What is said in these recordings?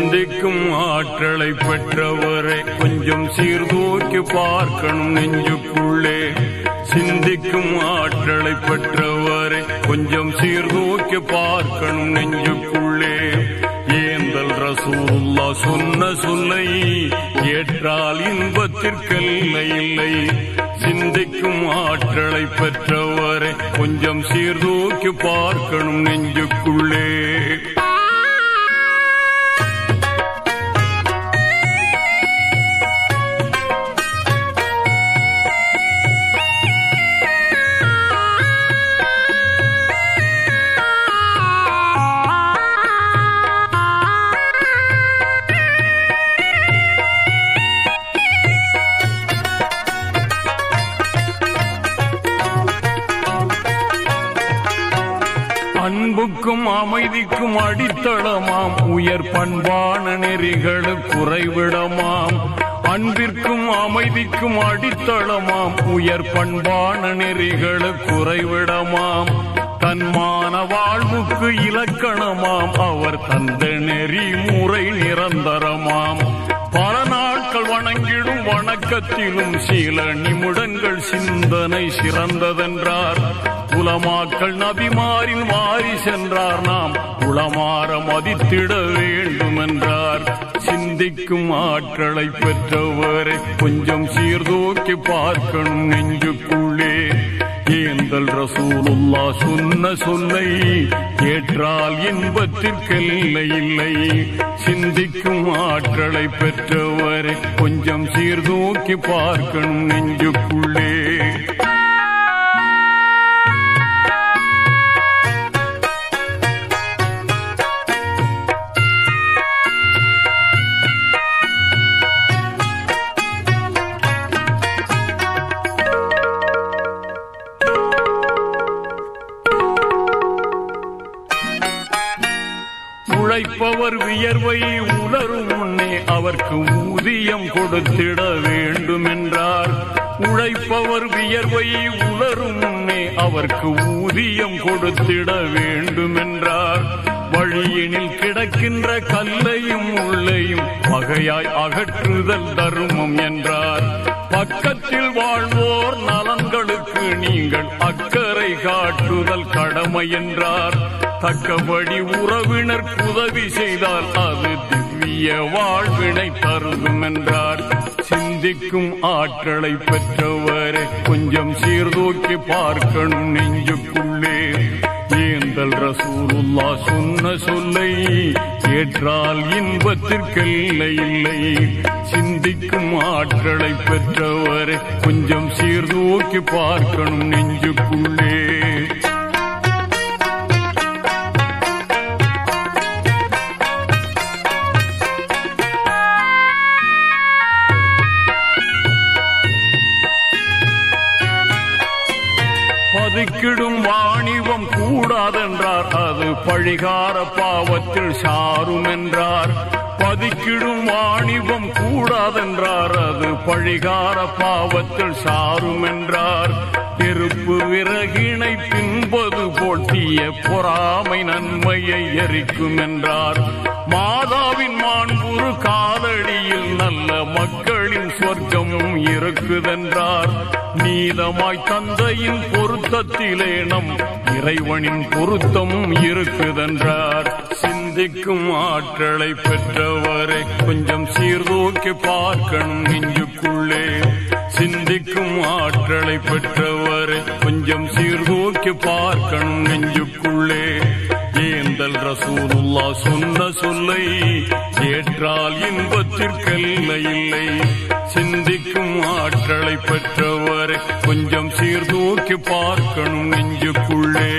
சிந்திக்கும் ஆற்றலை பெற்றவரை கொஞ்சம் சீர்தூக்கி பார்க்கணும் நெஞ்சுக்குள்ளே சிந்திக்கும் ஆற்றலை பெற்றவரை கொஞ்சம் சீர்தூக்கி பார்க்கணும் நெஞ்சுக்குள்ளே ஏந்தல் ரசூலுல்லா சொன்ன சொல்லை ஏற்றால் இன்பத்திற்கெல்லை இல்லை சிந்திக்கும் ஆற்றலை பெற்றவரை கொஞ்சம் சீர்தூக்கி பார்க்கணும் நெஞ்சுக்குள்ளே அன்புக்கும் அமைதிக்கும் அடித்தளமாம் உயர் பண்பான நெறிகள் குறைவிடமாம் அன்பிற்கும் அமைதிக்கும் அடித்தளமாம் உயர் பண்பான நெறிகள் குறைவிடமாம் தன்மான வாழ்வுக்கு இலக்கணமாம் அவர் தந்த நெறி முறை நிரந்தரமாம் பல நாட்கள் வணங்கிடும் வணக்கத்திலும் சில நிமிடங்கள் சிந்தனை சிறந்ததென்றார் உலமாக்கள் நபிமாரின் மாறி சென்றார் நாம் உளமாற மதித்திட வேண்டும் என்றார் சிந்திக்கும் ஆற்றலை பெற்றவரை கொஞ்சம் சீர்தூக்கி பார்க்கணும் நெஞ்சுக்குள்ளே ஏந்தல் ரசூலுல்லா சொன்ன சொல்லை ஏற்றால் இன்பத்திற்கெல்லை இல்லை சிந்திக்கும் ஆற்றலை பெற்றவரை கொஞ்சம் சீர்தூக்கி பார்க்கணும் நெஞ்சுக்குள்ளே உழைப்பவர் வியர்வை உலரும் முன்னே அவர்க்கு ஊதியம் கொடுத்திட வேண்டும் என்றார் உழைப்பவர் வியர்வை உலரும் முன்னே அவர்க்கு ஊதியம் கொடுத்திட வேண்டும் என்றார் வழியினில் கிடக்கின்ற கல்லையும் உள்ளையும் வகையாய் அகற்றுதல் தருமம் என்றார் பக்கத்தில் வாழ்வோர் நலன்களுக்கு நீங்கள் அக்கறை காட்டுதல் கடமை என்றார் தக்கபடி உறவினர் உதவி செய்தால் அது திவ்ய வாழ்வினை தருகும் என்றார் சிந்திக்கும் ஆற்றலை பெற்றவரை கொஞ்சம் சீர்தூக்கி பார்க்கணும் நெஞ்சுக்குள்ளே ஏந்தல் ரசூலுல்லா சொன்ன சொல்லை ஏற்றால் இன்பத்திற்கெல்லை இல்லை சிந்திக்கும் ஆற்றலை பெற்றவரை கொஞ்சம் சீர்தூக்கி பார்க்கணும் நெஞ்சுக்குள்ளே பதுக்கிடும் வாணிபம் கூடாதென்றார் அது பழிகார பாவத்தில் சாரும் என்றார் பதுக்கிடும் வாணிபம் கூடாதென்றார் அது பழிகார பாவத்தில் சாரும் என்றார் நெருப்பு விறகினை தின்பது போல் தீய பொறாமை நன்மையை எரிக்கும் என்றார் மாதாவின் மாண்புரு காலடியில் நல்ல மக்களின் சொர்க்கம் இருக்குதென்றார் நீதமாய் தந்தையின் பொருத்தத்திலே நம் இறைவனின் பொருத்தம் இருக்குதென்றார் சிந்திக்கும் ஆற்றலை பெற்றவரை கொஞ்சம் சீர்தூக்கி பார்க்கணும் நெஞ்சுக்குள்ளே சிந்திக்கும் ஆற்றலை பெற்றவரை கொஞ்சம் சீர்தூக்கி பார்க்கணும் நெஞ்சுக்குள்ளே ஏந்தல் ரசூலுல்லா சொன்ன சொல்லை ஏற்றால் இன்பத்திற்கெல்லை இல்லை சிந்திக்கும் ஆற்றலை பெற்றவரை கொஞ்சம் சீர்தூக்கி பார்க்கணும் நெஞ்சுக்குள்ளே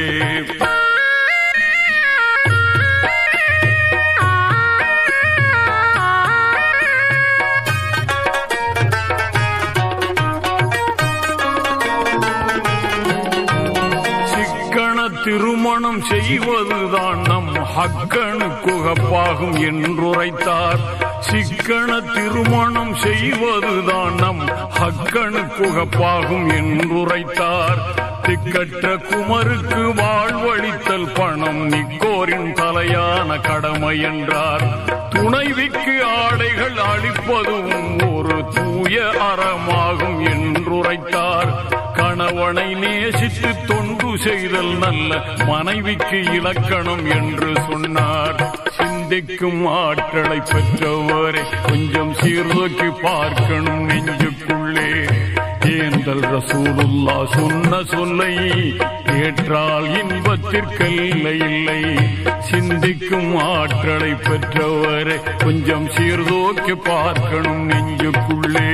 சிக்கன திருமணம் செய்வதுதான் நம் ஹக்கனு குகப்பாகும் என்றுரைத்தார் சிக்கன திருமணம் செய்வதுதான் நம் ஹக்கனு குகப்பாகும் என்றுரைத்தார் திக்கற்ற குமருக்கு வாழ்வழித்தல் பணம் நிக்கோரின் தலையான கடமை என்றார் துணைவிக்கு ஆடைகள் அளிப்பதும் ஒரு தூய அறமாகும் என்றுரைத்தார் கணவனை நேசித்து தொண்டு செய்தல் நல்ல மனைவிக்கு இலக்கணம் என்று சொன்னார் சிந்திக்கும் ஆற்றலை பெற்றவரை கொஞ்சம் சீர்தூக்கி பார்க்கணும் நெஞ்சுக்குள்ளே ஏந்தல் ரசூலுல்லா சொன்ன சொல்லை ஏற்றால் இன்பத்திற்கல்ல இல்லை சிந்திக்கும் ஆற்றலை பெற்றவரை கொஞ்சம் சீர்தூக்கி பார்க்கணும் நெஞ்சுக்குள்ளே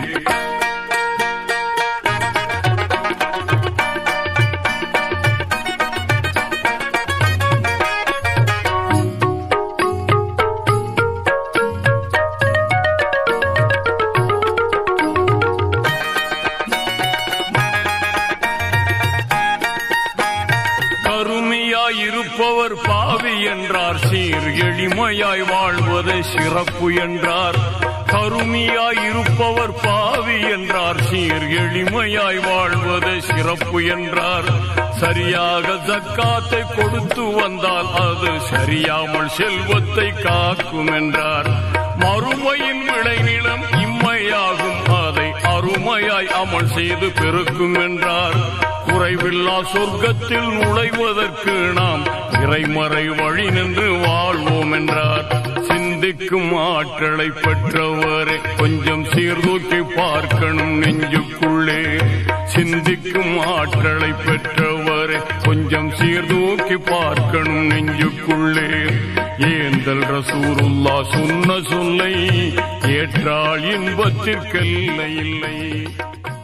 கருமையாய் இருப்பவர் பாவி என்றார் சீர் எளிமையாய் வாழ்வது சிறப்பு என்றார் கருமையாய் இருப்பவர் பாவி என்றார் சீர் எளிமையாய் வாழ்வது சிறப்பு என்றார் சரியாக ஜக்காத்தை கொடுத்து வந்தால் அது சரியாமல் செல்வத்தை காக்கும் என்றார் மறுமையின் விளைநிலம் இம்மையாகும் அதை அருமையாய் அமல் செய்து பெருக்கும் என்றார் குறைவில்லா சொர்க்கத்தில் நுழைவதற்கு நாம் இறைமறை வழி நின்று வாழ்வோம் என்றார் சிந்திக்கும் ஆற்றலை பெற்றவரை கொஞ்சம் சீர்தூக்கி பார்க்கணும் நெஞ்சுக்குள்ளே சிந்திக்கும் ஆற்றலை பெற்றவரை கொஞ்சம் சீர்தூக்கி பார்க்கணும் நெஞ்சுக்குள்ளே ஏந்தல் ரசூருல்லா சொன்ன சொல்லை ஏற்றால் இன்பத்திற்கல்ல இல்லை